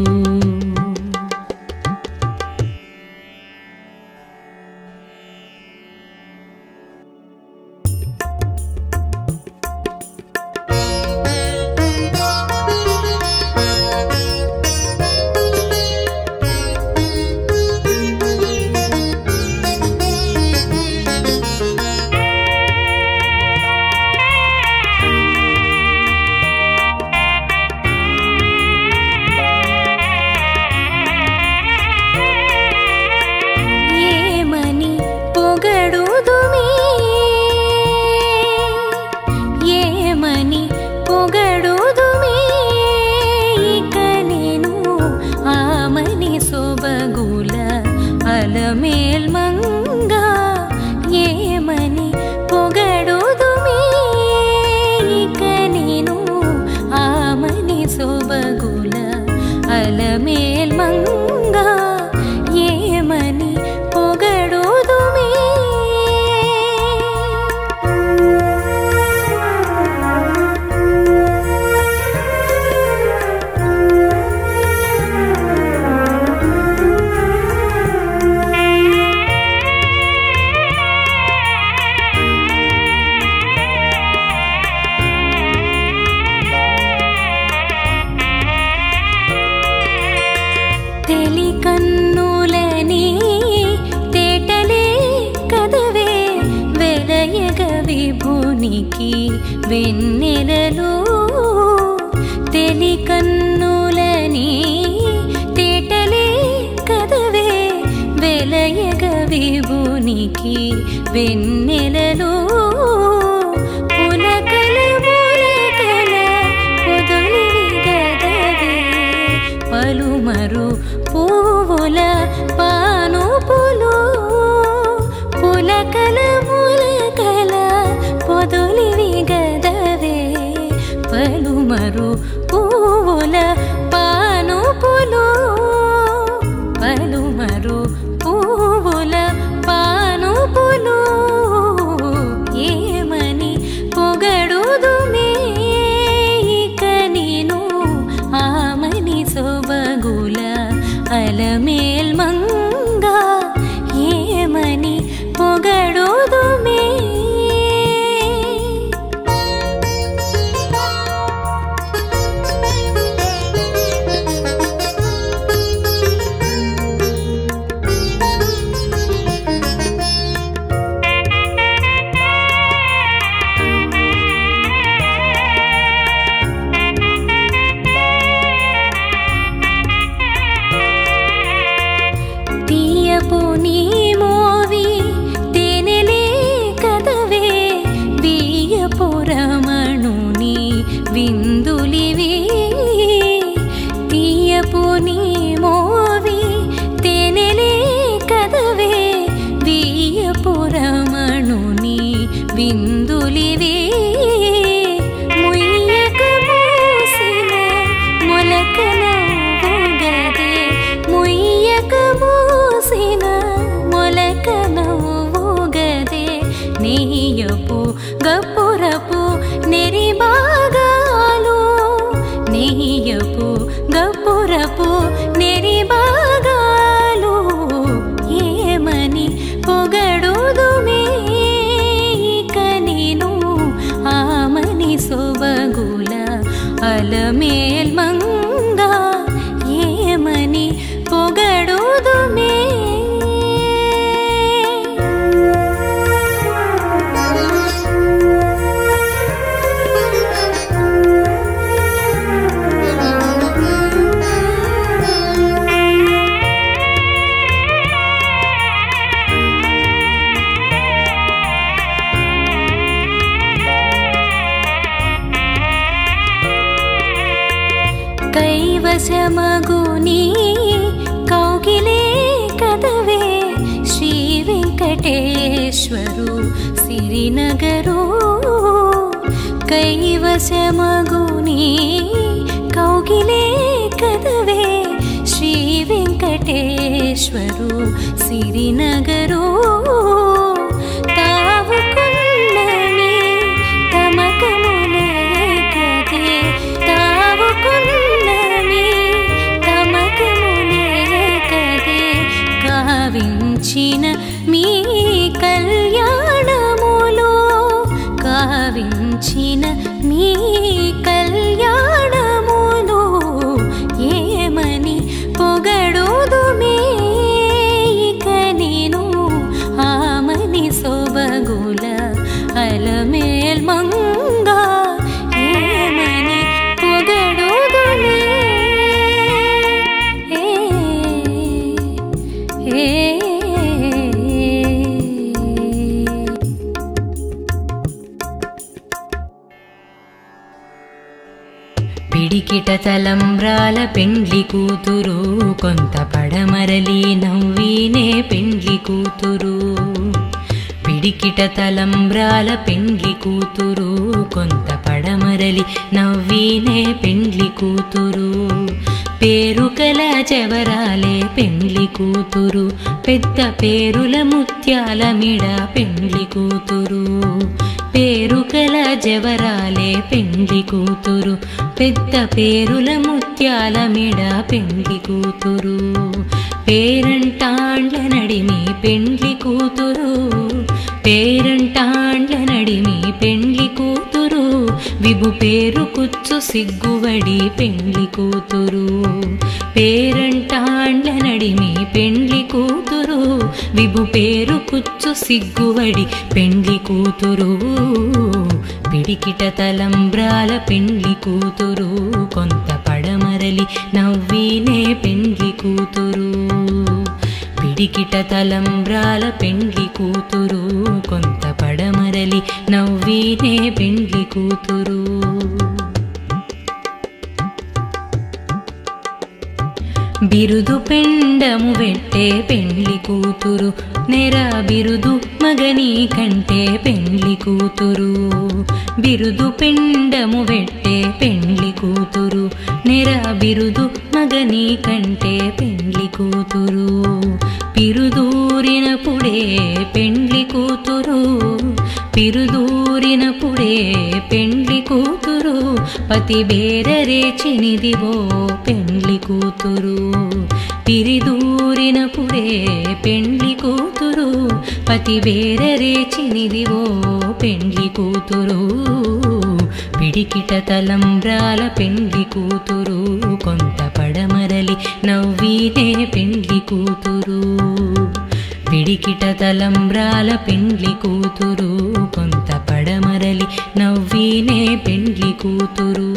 ఏమని పొగడుదుమే ఏమని పొగడుదుమే ఇక నేను ఆమని సొబగుల అలమేల్మంగా ఏమని పొగడుదుమే ఇక నేను ఆమని సొబగుల అలమేల్మంగా ఏమని పొగడుదుమే తెలి కన్నులని తేటలే కదవే వెలయగ విభునికి వెన్నెలలో తెలి కన్నులని తేటలే కదవే వెలయగ విభునికి వెన్నెలలో పులకల పులకల పొదలివి గదవే పలుమరు పువ్వుల పానుపులు పులకల ములకల పొదులివి గదవే పలుమరు పువ్వుల పానుపులు పలుమరు పువ్వుల పానుపులు ఏమని పొగడుదుమే ఇక నేను ఆమని సొబగుల అలమేల్మంగా ఏమని పొగడుదుమే తీయపు నీ మోవి తేనెలే కదవే బియ్యపు రమణుని విందులివి తీయపు నీ మోవి తేనెలే కదవే బియ్యపు రమణుని విందులివి ముయ్యక మూసిన మొలకల ఊగదే ముయ్యక మూసిన మొలకల ఊగదే నెయ్యపు గప్పురపు నెరిబాగాలు నెయ్యపు గప్పురపు నెరిబాగాలు ఏమని పొగడుదుమే ఇక నేను ఆమని సొబగుల అలమేల్మంగా ఏమని పొగడుదుమే కైవశమగుని కౌగిలే కదవే శ్రీ వెంకటేశ్వరు సిరినగరు కైవశమగుని కౌగిలే కదవే శ్రీ వెంకటేశ్వరు సిరినగరు తావుకున్నని తమకములే కదే తావుకున్నని తమకములే కదే కావించిన మీ కళ్యాణములో కావించిన మీ కళ్యాణములో ఏమని పొగడుదుమే ఇక నేను ఆమని సొబగుల అలమేల్ మంగ ఏమని పొగడుదుమే ఏ ఏ పిడికిట తలంబ్రాల పెండ్లి కూతురు కొంత పడమరలి నవ్వినే పెండ్లి కూతురు పిడికిట తలంబ్రాల పెండ్లి కూతురు కొంత పడమరలి నవ్వినే పెండ్లి కూతురు పేరు కల చెవరాలే పెండ్లి కూతురు పెద్ద పేరుల ముత్యాల మిడ పెండ్లి కూతురు పేరు కల జవరాలే పెండ్లి కూతురు పెద్ద పేరుల ముత్యాల మిడ పెండ్లి కూతురు పేరంటాండ్ల నడిమి పెండ్లి కూతురు పేరంటాండ్ల నడిమి పెండ్లి కూతురు విభు పేరు కుచ్చు సిగ్గువడి పెండ్లి కూతురు పేరంటాండ్ల నడిమి పెండ్లి కూతురు విభు పేరు కుచ్చు సిగ్గువడి పెండ్లి కూతురు పిడికిట తలంబ్రాల పెండ్లి కూతురు కొంత పడమరలి నవ్వినే పెండ్లి కూతురు పిడికిట తలంబ్రాల పెండ్లి కూతురు కొంత పడమరలి నవ్వినే పెండ్లి కూతురు బిరుదు పెండము వెట్టే పెండ్లి కూతురు నెర బిరుదు మగని కంటే పెండ్లి కూతురు బిరుదు పెండము వెట్టే పెండ్లి కూతురు నెర బిరుదు మగని కంటే పెండ్లి కూతురు పిరుదూరినప్పుడే పెండ్లి కూతురు పిరుదూరినప్పుడే పెండ్లి కూతురు పతి బేరరేచినిదివో పెండ్లి కూతురు పిరిదూరినప్పుడే పెండ్లి కూతురు పతి బేరరేచినిదివో పెండ్లి కూతురు పిడికిట తలంబ్రాల పెండ్లి కూతురు కొంత పడమరలి నవ్వినే పెండ్లి కూతురు పిడికిట తలంబ్రాల పెండ్లి కూతురు కొంత పడమరలి నవ్వినే పెండ్లి కూతురు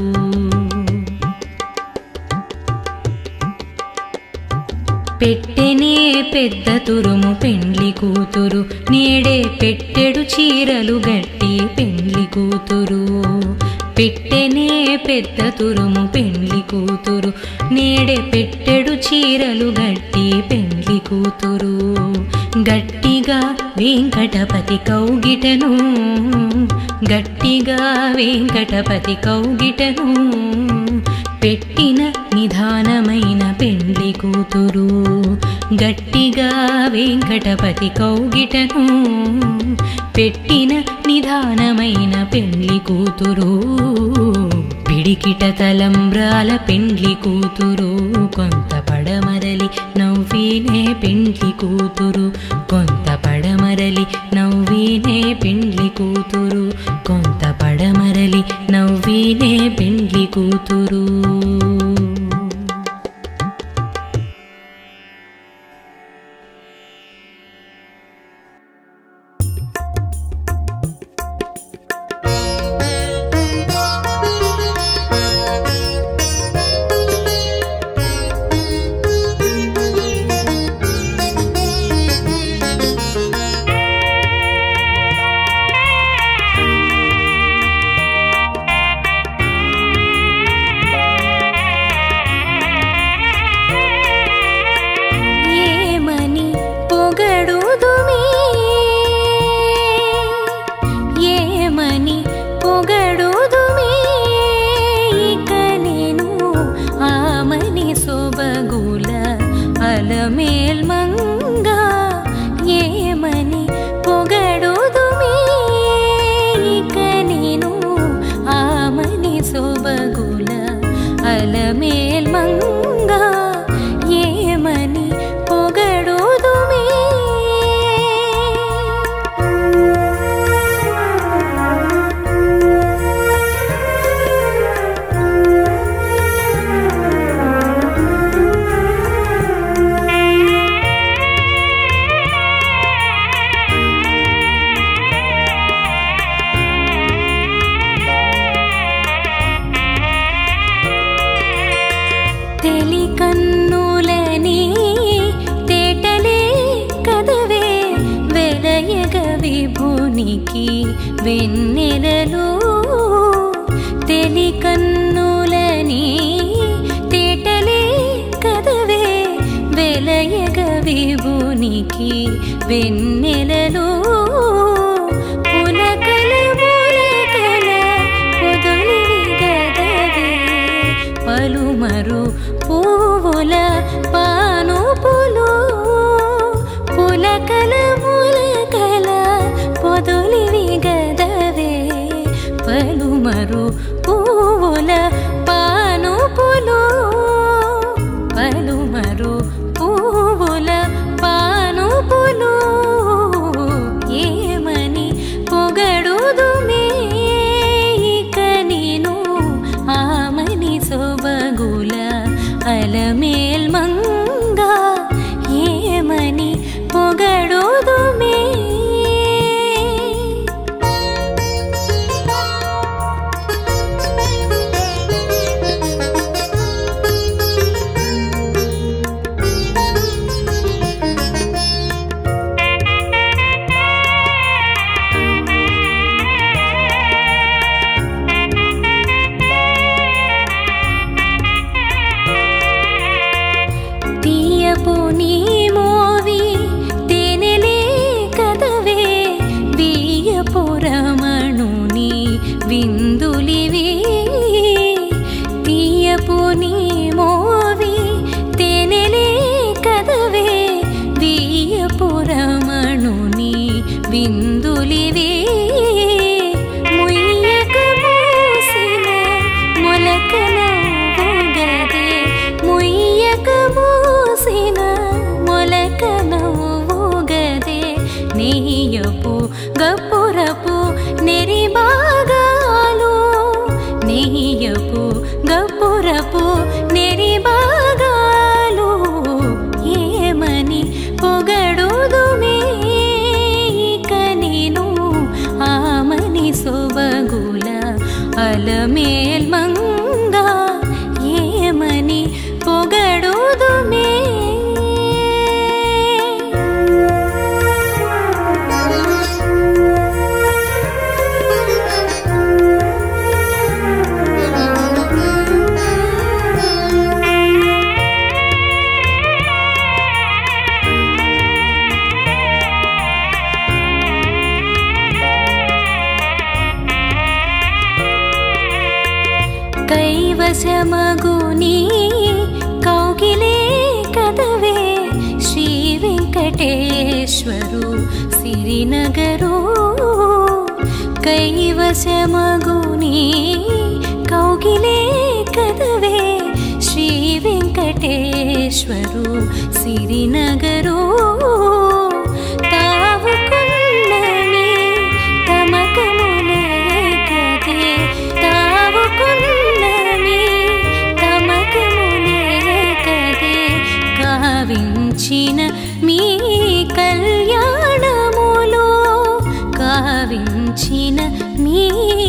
పెట్టెనే పెద్ద తురుము పెండ్లి కూతురు నేడే పెట్టెడు చీరలు గట్టి పెండ్లి కూతురు పెట్టెనే పెద్ద తురుము పెండ్లి కూతురు నేడే పెట్టెడు చీరలు గట్టి పెండ్లి కూతురు గట్టిగా వెంకటపతి కౌగిటను గట్టిగా వెంకటపతి కౌగిటను పెట్టిన నిధానమైన పెండ్లి కూతురు గట్టిగా వెంకటపతి కౌగిటను పెట్టిన నిధానమైన పెండ్లి కూతురు పిడికిట తలంబ్రాల పెండ్లి కూతురు కొంత పడమరలి నవ్వినే పెండ్లి కూతురు కొంత పడమరలి నవ్వినే పెండ్లి కూతురు కొంత పడమరలి నవ్వినే పెండ్లి కూతురు ఆ ఉనికి వెన్నెలలో తెలి కన్నులని తేటలే కదవే వెలయగ విభునికి వెన్నెలలో పులకల మూలకల పొదలివి గదవే పలుమరు పువ్వుల పానుపులు పులకల మూలకల పొదలివి గదవే పలుమరు పువ్వుల పానుపులు పలుమరు పువ్వుల పానుపులు ఏమని పొగడుదుమే ఇక నేను ఆమని సొబగుల అలమేల్ మంగా ఏమని పొగడుదుమే తీయపు నీ మోవి తేనెలే కదవే బియ్యపు రమణుని విందులివి తీయపు నీ మోవి తేనెలే కదవే బియ్యపు రమణుని విందులివి ముయ్యక మూసిన మొలకల ఊగదే ముయ్యక మూసిన మొలకల ఊగదే నెయ్యపు గప్పురపు నెరిబాగాలు నెయ్యపు గప్పురపు నెరిబాగాలు ఏమని పొగడుదుమే ఇక నేను ఆమని సొబగుల అలమేల్ మంగా ఏమని పొగడుదుమే కైవశమగుని కౌగిలే కదవే శ్రీ వెంకటేశ్వరు సిరినగరు కైవశమగుని కౌగిలే కదవే శ్రీ వెంకటేశ్వరు సిరినగరు తావుకున్నమి తమకములే కదే తావుకున్నమి తమకములే కదే కావించిన మీ కళ్యాణములో కావించిన మీ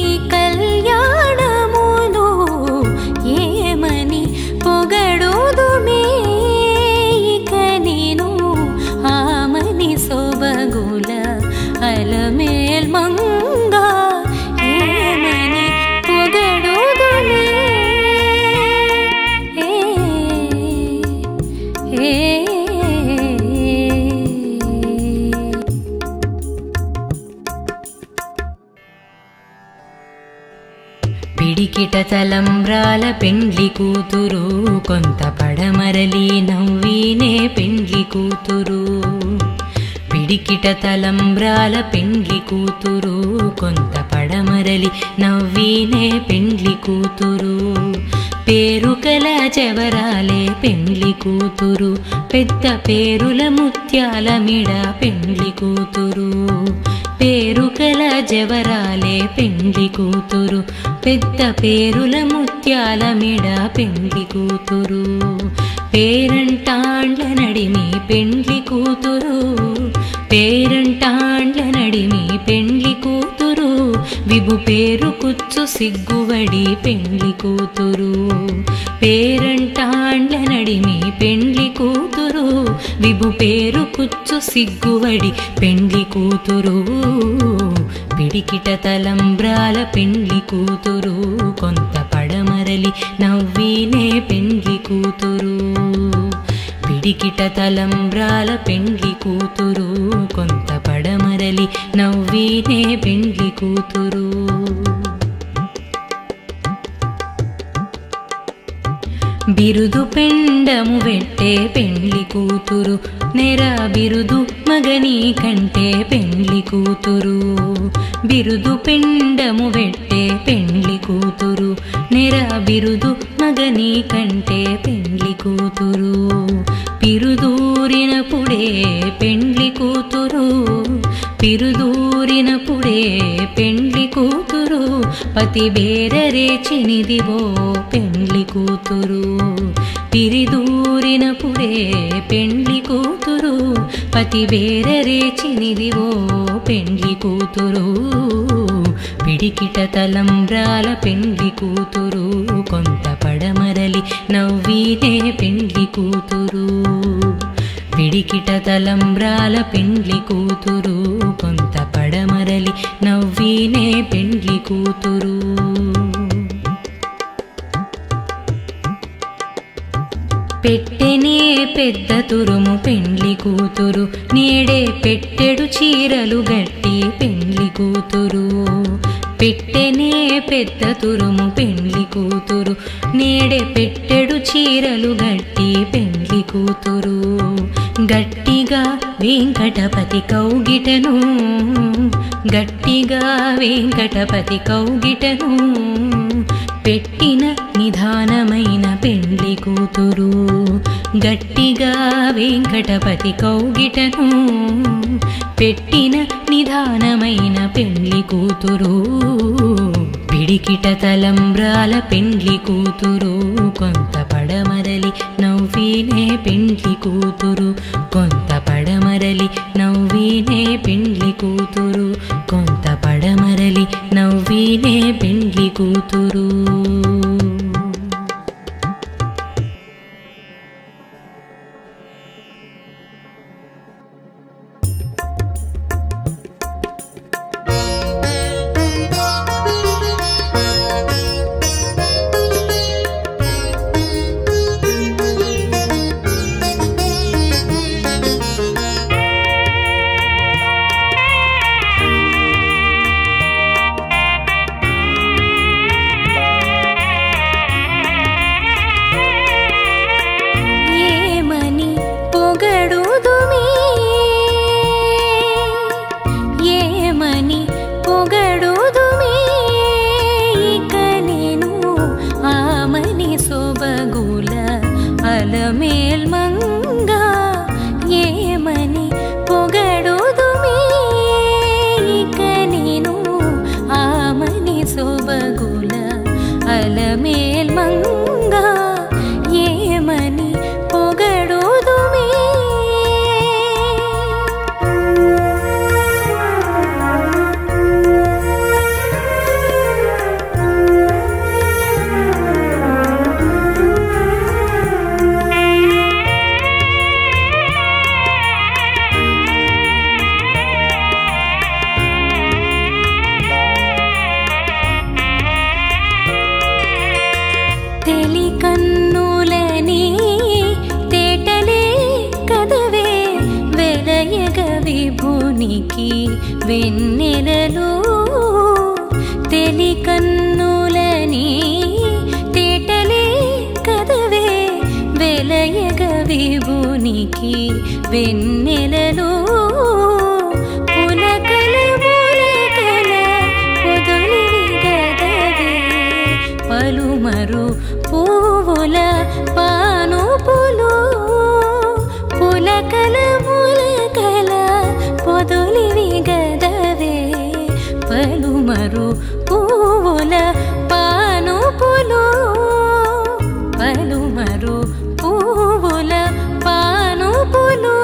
కళ్యాణములో ఏమని పొగడుదుమే ఇక నేను ఆమని సొబగుల అలమేల్ మంగా ఏమని పొగడుదుమే ఏ ఏ పిడికిట తలంబ్రాల పెండ్లి కూతురు కొంత పడమరలి నవ్వినే పెండ్లి కూతురు పిడికిట తలంబ్రాల పెండ్లి కూతురు కొంత పడమరలి నవ్వినే పెండ్లి కూతురు పేరు కల చెవరాలే పెండ్లి కూతురు పెద్ద పేరుల ముత్యాల మిడ పెండ్లి కూతురు పేరు కల జవరాలే పెండ్లి కూతురు పెద్ద పేరుల ముత్యాల మిడ పెండ్లి కూతురు పేరంటాండ్ల నడిమి పెండ్లి కూతురు పేరంటాండ్ల నడిమి పెండ్లి కూతురు విభు పేరు కుచ్చు సిగ్గువడి పెండ్లి కూతురు పేరంటాండ్ల నడిమి పెండ్లి కూతురు విభు పేరు కుచ్చు సిగ్గువడి పెండ్లి కూతురు పిడికిట తలంబ్రాల పెండ్లి కూతురు కొంత పడమరలి నవ్వినే పెండ్లి కూతురు పిడికిట తలంబ్రాల పెండ్లి కూతురు కొంత పడమరలి నవ్వినే పెండ్లి కూతురు బిరుదు పెండము వెట్టే పెండ్లి కూతురు నెర బిరుదు మగని కంటే పెండ్లి కూతురు బిరుదు పెండము వెట్టే పెండ్లి కూతురు నెర బిరుదు మగని కంటే పెండ్లి కూతురు పిరుదూరినప్పుడే పెండ్లి కూతురు పిరుదూరినప్పుడే పెండ్లి కూతురు పతి బేరరేచినిదివో పెండ్లి కూతురు పిరిదూరినప్పుడే పెండ్లి కూతురు పతి బేరరేచినిదివో పెండ్లి కూతురు పిడికిట తలంబ్రాల పెండ్లి కూతురు కొంత పడమరలి నవ్వినే పెండ్లి కూతురు పిడికిట తలంబ్రాల పెండ్లి కూతురు కొంత పడమరలి నవ్వినే పెండ్లి కూతురు పెట్టెనే పెద్ద తురుము పెండ్లి కూతురు నేడే పెట్టెడు చీరలు గట్టి పెండ్లి కూతురు పెట్టెనే పెద్ద తురుము పెండ్లి కూతురు నేడే పెట్టెడు చీరలు గట్టి పెండ్లి కూతురు గట్టిగా వెంకటపతి కౌగిటను గట్టిగా వెంకటపతి కౌగిటను పెట్టిన నిధానమైన పెండ్లి కూతురు గట్టిగా వెంకటపతి కౌగిటను పెట్టిన నిధానమైన పెండ్లి కూతురు పిడికిట తలంబ్రాల పెండ్లి కూతురు కొంత పడమరలి నవ్వినే పెండ్లి కూతురు కొంత పడమరలి నవ్వినే పెండ్లి కూతురు కొంత పడమరలి నవ్వినే పెండ్లి కూతురు ఏమని పొగడుదుమే ఏమని పొగడుదుమే ఇక నేను ఆమని సొబగుల అలమేల్మంగా ఏమని పొగడుదుమే ఇక నేను ఆమని సొబగుల అలమేల్మంగా ఏమని పొగడుదుమే తెలి కన్నులని తేటలే కదవే వెలయగ విభునికి వెన్నెలలో తెలి కన్నులని తేటలే కదవే వెలయగ విభునికి వెన్నెలలో పులకల పులకల పొదలివి గదవే పలుమరు పువ్వుల పానుపులు పులకల ములకల పొదులివి గదవే పలుమరు పువ్వుల పానుపులు పలుమరు పువ్వుల పానుపులు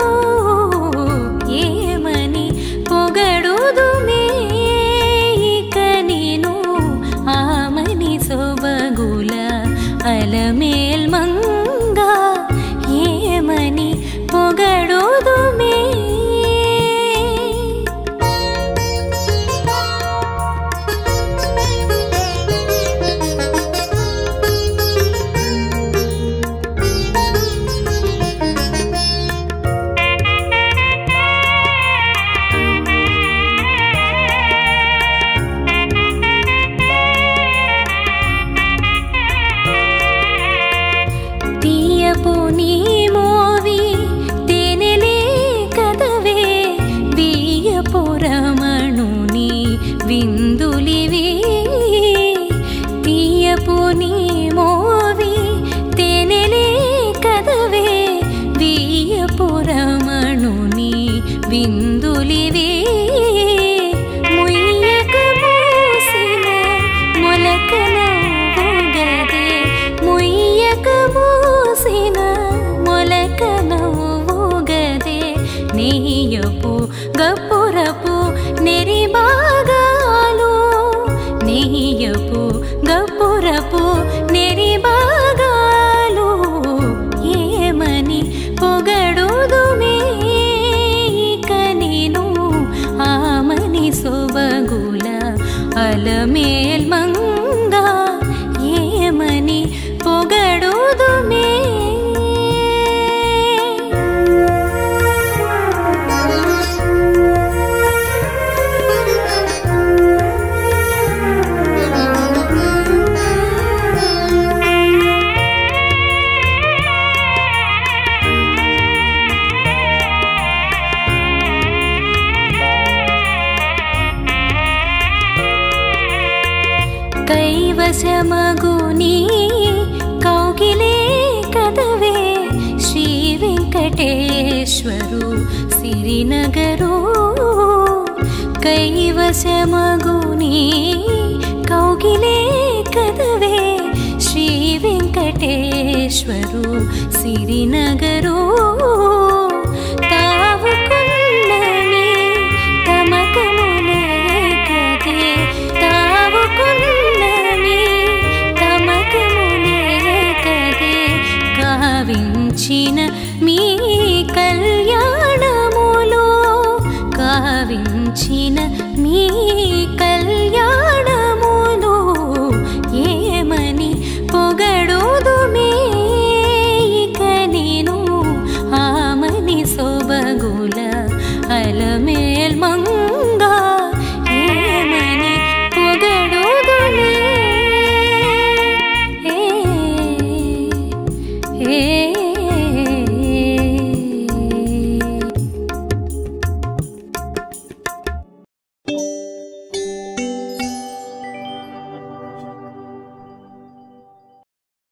ఏమని పొగడుదుమే ఇక నేను ఆమని సొబగుల అలమేల్మంగా ఏమని పొగడుదుమే తీయపు నీ మోవి తేనెలే కదవే బియ్యపు రమణుని విందులివి తీయపు నీ మోవి తేనెలే కదవే బియ్యపు రమణుని విందులివి ముయ్యక మూసిన మొలకల ఊగదే ముయ్యక మూసిన మొలకల ఊగదే నెయ్యపు గప్పురపు నెరిబాగాలు నెయ్యపు గప్పురపు నెరిబాగాలు ఏమని పొగడుదుమే ఇక నేను ఆమని సొబగుల అలమేల్ మంగా ఏమని పొగడుదుమే కైవశమగుని కౌగిలే కదవే శ్రీ వెంకటేశ్వరు సిరినగరు కైవశమగుని కౌగిలే కదవే శ్రీ వెంకటేశ్వరు సిరినగరు తావుకున్నవి తమకములే కదే తావుకున్నవి తమకములే కదే కావించిన మీ కళ్యాణములో కావించిన మీ కళ్యాణములో ఏమని పొగడుదుమే ఇక నేను ఆమని సొబగుల అలమే